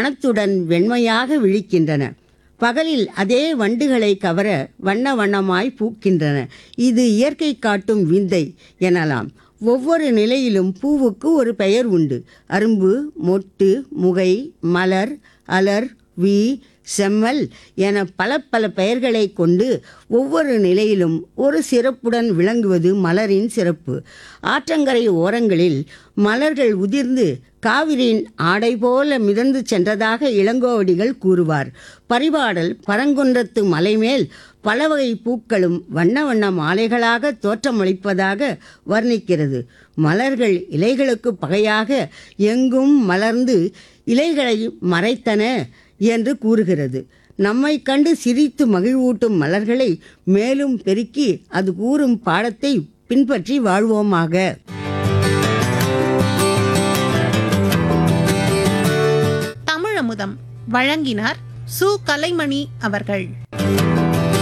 மனத்துடன் வெண்மையாக விழிக்கின்றன பகலில் அதே வண்டுகளை கவர வண்ண வண்ணமாய் பூக்கின்றன இது இயற்கை காட்டும் விந்தை எனலாம் ஒவ்வொரு நிலையிலும் பூவுக்கு ஒரு பெயர் உண்டு அரும்பு மொட்டு முகை மலர் அலர் வி செம்மல் என பல பல பெயர்களை கொண்டு ஒவ்வொரு நிலையிலும் ஒரு சிறப்புடன் விளங்குவது மலரின் சிறப்பு ஆற்றங்கரை ஓரங்களில் மலர்கள் உதிர்ந்து காவிரியின் ஆடை போல மிதந்து சென்றதாக இளங்கோவடிகள் கூறுவார் பரிபாடல் பரங்குன்றத்து மலைமேல் பல வகை பூக்களும் வண்ண வண்ண மாலைகளாக தோற்றமளிப்பதாக வர்ணிக்கிறது மலர்கள் இலைகளுக்கு பகையாக எங்கும் மலர்ந்து இலைகளை மறைத்தன என்று கூறுகிறது நம்மை கண்டு சிரித்து மகிழ்வூட்டும் மலர்களை மேலும் பெருக்கி அது கூறும் பாடத்தை பின்பற்றி வாழ்வோமாக தமிழமுதம் வழங்கினார் சு கலைமணி அவர்கள்